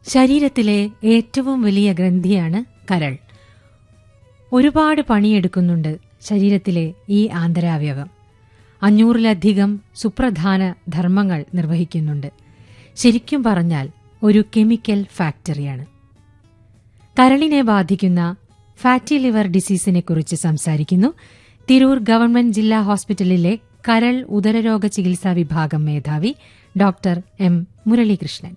ശരീരത്തിലെ ഏറ്റവും വലിയ ഗ്രന്ഥിയാണ് കരൾ ഒരുപാട് പണിയെടുക്കുന്നുണ്ട് ശരീരത്തിലെ ഈ ആന്തരാവയവം അഞ്ഞൂറിലധികം സുപ്രധാന ധർമ്മങ്ങൾ നിർവഹിക്കുന്നുണ്ട് ശരിക്കും പറഞ്ഞാൽ ഒരു കെമിക്കൽ ഫാക്ടറിയാണ് കരളിനെ ബാധിക്കുന്ന ഫാറ്റി ലിവർ ഡിസീസിനെ കുറിച്ച് സംസാരിക്കുന്നു തിരൂർ ഗവൺമെന്റ് ജില്ലാ ഹോസ്പിറ്റലിലെ കരൾ ഉദരരോഗ ചികിത്സാ വിഭാഗം മേധാവി ഡോക്ടർ എം മുരളീകൃഷ്ണൻ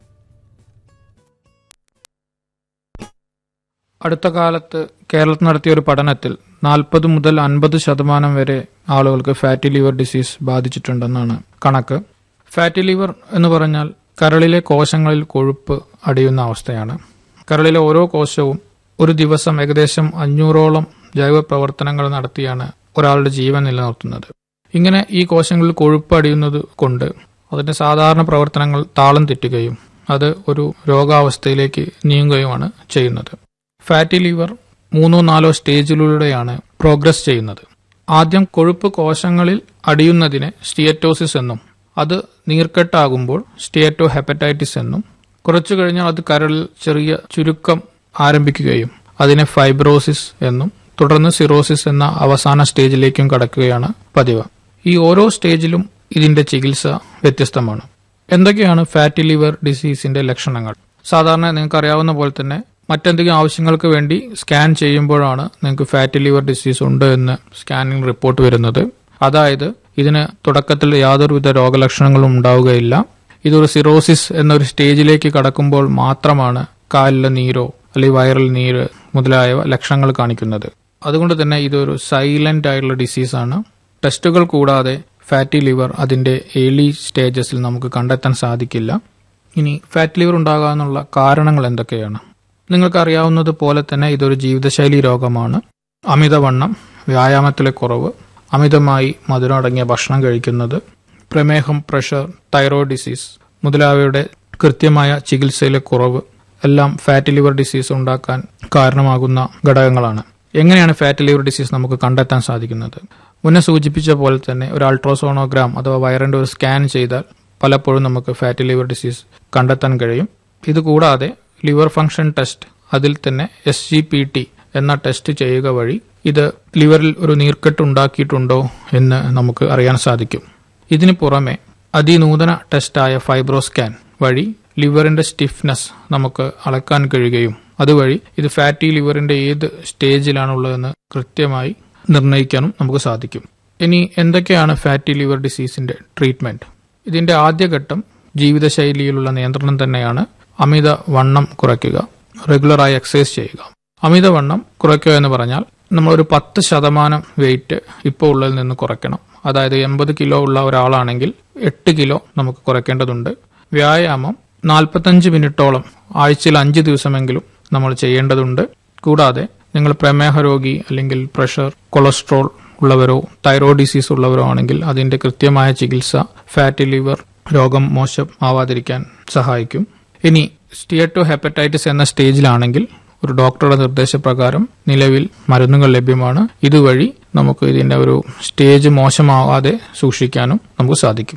അടുത്ത കാലത്ത് കേരളത്തിൽ നടത്തിയ ഒരു പഠനത്തിൽ നാൽപ്പത് മുതൽ അൻപത് ശതമാനം വരെ ആളുകൾക്ക് ഫാറ്റി ലിവർ ഡിസീസ് ബാധിച്ചിട്ടുണ്ടെന്നാണ് കണക്ക് ഫാറ്റി ലിവർ എന്ന് പറഞ്ഞാൽ കരളിലെ കോശങ്ങളിൽ കൊഴുപ്പ് അടിയുന്ന അവസ്ഥയാണ് കരളിലെ ഓരോ കോശവും ഒരു ദിവസം ഏകദേശം അഞ്ഞൂറോളം ജൈവ പ്രവർത്തനങ്ങൾ നടത്തിയാണ് ഒരാളുടെ ജീവൻ നിലനിർത്തുന്നത് ഇങ്ങനെ ഈ കോശങ്ങളിൽ കൊഴുപ്പ് അടിയുന്നത് കൊണ്ട് അതിന്റെ സാധാരണ പ്രവർത്തനങ്ങൾ താളം തെറ്റുകയും അത് ഒരു രോഗാവസ്ഥയിലേക്ക് നീങ്ങുകയുമാണ് ചെയ്യുന്നത് ഫാറ്റി ലിവർ മൂന്നോ നാലോ സ്റ്റേജിലൂടെയാണ് പ്രോഗ്രസ് ചെയ്യുന്നത് ആദ്യം കൊഴുപ്പ് കോശങ്ങളിൽ അടിയുന്നതിനെ സ്റ്റിയറ്റോസിസ് എന്നും അത് നീർക്കെട്ടാകുമ്പോൾ സ്റ്റിയറ്റോ ഹെപ്പറ്റൈറ്റിസ് എന്നും കുറച്ചു കഴിഞ്ഞാൽ അത് കരളിൽ ചെറിയ ചുരുക്കം ആരംഭിക്കുകയും അതിനെ ഫൈബ്രോസിസ് എന്നും തുടർന്ന് സിറോസിസ് എന്ന അവസാന സ്റ്റേജിലേക്കും കടക്കുകയാണ് പതിവ് ഈ ഓരോ സ്റ്റേജിലും ഇതിന്റെ ചികിത്സ വ്യത്യസ്തമാണ് എന്തൊക്കെയാണ് ഫാറ്റി ലിവർ ഡിസീസിന്റെ ലക്ഷണങ്ങൾ സാധാരണ നിങ്ങൾക്ക് അറിയാവുന്ന പോലെ തന്നെ മറ്റെന്തെങ്കിലും ആവശ്യങ്ങൾക്ക് വേണ്ടി സ്കാൻ ചെയ്യുമ്പോഴാണ് നിങ്ങൾക്ക് ഫാറ്റി ലിവർ ഡിസീസ് ഉണ്ട് എന്ന് സ്കാനിംഗ് റിപ്പോർട്ട് വരുന്നത് അതായത് ഇതിന് തുടക്കത്തിൽ യാതൊരുവിധ രോഗലക്ഷണങ്ങളും ഉണ്ടാവുകയില്ല ഇതൊരു സിറോസിസ് എന്നൊരു സ്റ്റേജിലേക്ക് കടക്കുമ്പോൾ മാത്രമാണ് കാലിലെ നീരോ അല്ലെങ്കിൽ വയറിൽ നീര് മുതലായ ലക്ഷണങ്ങൾ കാണിക്കുന്നത് അതുകൊണ്ട് തന്നെ ഇതൊരു സൈലന്റ് ആയിട്ടുള്ള ഡിസീസാണ് ടെസ്റ്റുകൾ കൂടാതെ ഫാറ്റി ലിവർ അതിന്റെ ഏർലി സ്റ്റേജസിൽ നമുക്ക് കണ്ടെത്താൻ സാധിക്കില്ല ഇനി ഫാറ്റ് ലിവർ ഉണ്ടാകാനുള്ള കാരണങ്ങൾ എന്തൊക്കെയാണ് നിങ്ങൾക്ക് അറിയാവുന്നത് പോലെ തന്നെ ഇതൊരു ജീവിതശൈലി രോഗമാണ് അമിതവണ്ണം വ്യായാമത്തിലെ കുറവ് അമിതമായി മധുരം അടങ്ങിയ ഭക്ഷണം കഴിക്കുന്നത് പ്രമേഹം പ്രഷർ തൈറോയ്ഡ് ഡിസീസ് മുതലായവയുടെ കൃത്യമായ ചികിത്സയിലെ കുറവ് എല്ലാം ഫാറ്റി ലിവർ ഡിസീസ് ഉണ്ടാക്കാൻ കാരണമാകുന്ന ഘടകങ്ങളാണ് എങ്ങനെയാണ് ഫാറ്റി ലിവർ ഡിസീസ് നമുക്ക് കണ്ടെത്താൻ സാധിക്കുന്നത് മുന്നേ സൂചിപ്പിച്ച പോലെ തന്നെ ഒരു അൾട്രാസോണോഗ്രാം അഥവാ വയറിന്റെ ഒരു സ്കാൻ ചെയ്താൽ പലപ്പോഴും നമുക്ക് ഫാറ്റി ലിവർ ഡിസീസ് കണ്ടെത്താൻ കഴിയും ഇതുകൂടാതെ ലിവർ ഫംഗ്ഷൻ ടെസ്റ്റ് അതിൽ തന്നെ എസ് ജി പി ടി എന്ന ടെസ്റ്റ് ചെയ്യുക വഴി ഇത് ലിവറിൽ ഒരു നീർക്കെട്ട് ഉണ്ടാക്കിയിട്ടുണ്ടോ എന്ന് നമുക്ക് അറിയാൻ സാധിക്കും ഇതിനു പുറമെ അതിനൂതന ടെസ്റ്റായ ഫൈബ്രോസ്കാൻ വഴി ലിവറിന്റെ സ്റ്റിഫ്നെസ് നമുക്ക് അളക്കാൻ കഴിയുകയും അതുവഴി ഇത് ഫാറ്റി ലിവറിന്റെ ഏത് സ്റ്റേജിലാണുള്ളതെന്ന് കൃത്യമായി നിർണ്ണയിക്കാനും നമുക്ക് സാധിക്കും ഇനി എന്തൊക്കെയാണ് ഫാറ്റി ലിവർ ഡിസീസിന്റെ ട്രീറ്റ്മെന്റ് ഇതിന്റെ ആദ്യഘട്ടം ജീവിതശൈലിയിലുള്ള നിയന്ത്രണം തന്നെയാണ് അമിത വണ്ണം കുറയ്ക്കുക റെഗുലറായി എക്സസൈസ് ചെയ്യുക അമിതവണ്ണം കുറയ്ക്കുക എന്ന് പറഞ്ഞാൽ നമ്മൾ ഒരു പത്ത് ശതമാനം വെയിറ്റ് ഇപ്പോൾ ഉള്ളതിൽ നിന്ന് കുറയ്ക്കണം അതായത് എൺപത് കിലോ ഉള്ള ഒരാളാണെങ്കിൽ എട്ട് കിലോ നമുക്ക് കുറയ്ക്കേണ്ടതുണ്ട് വ്യായാമം നാൽപ്പത്തഞ്ച് മിനിറ്റോളം ആഴ്ചയിൽ അഞ്ച് ദിവസമെങ്കിലും നമ്മൾ ചെയ്യേണ്ടതുണ്ട് കൂടാതെ നിങ്ങൾ പ്രമേഹ രോഗി അല്ലെങ്കിൽ പ്രഷർ കൊളസ്ട്രോൾ ഉള്ളവരോ തൈറോയ്ഡ് ഡിസീസ് ഉള്ളവരോ ആണെങ്കിൽ അതിന്റെ കൃത്യമായ ചികിത്സ ഫാറ്റി ലിവർ രോഗം മോശം ആവാതിരിക്കാൻ സഹായിക്കും ഇനി സ്റ്റിയറ്റോ ഹെപ്പറ്റൈറ്റിസ് എന്ന സ്റ്റേജിലാണെങ്കിൽ ഒരു ഡോക്ടറുടെ നിർദ്ദേശപ്രകാരം നിലവിൽ മരുന്നുകൾ ലഭ്യമാണ് ഇതുവഴി നമുക്ക് ഇതിന്റെ ഒരു സ്റ്റേജ് മോശമാവാതെ സൂക്ഷിക്കാനും നമുക്ക് സാധിക്കും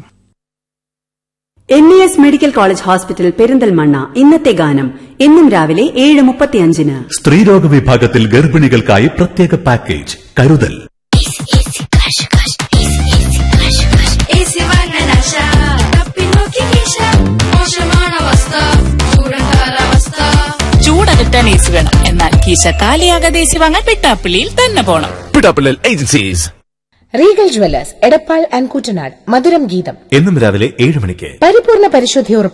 N E S medical college hospital Perinthalmanna ഇന്നത്തെ ഗാനം എന്നും രാവിലെ ഏഴ് മുപ്പത്തിയഞ്ചിന് സ്ത്രീരോഗ വിഭാഗത്തിൽ ഗർഭിണികൾക്കായി പ്രത്യേക പാക്കേജ് കരുതൽ Easy വാങ്ങാനാശ തപ്പി നോക്കി കീശ മോശമാണ് അവസ്ഥ ചൂടക്കാലാവസ്ഥ ചൂടകറ്റാൻ ഏസി വേണം എന്നാൽ കീശ കാലിയാകാതെ ഏസി വാങ്ങാൻ പെട്ടാപ്പിള്ളിയിൽ തന്നെ പോണം പിടാപ്പിള്ളൽ agencies Regal jewellers Edappal and Kuttanad Madhuram Geetham എന്നും രാവിലെ ഏഴ് മണിക്ക് പരിപൂർണ പരിശുദ്ധി ഉറപ്പ്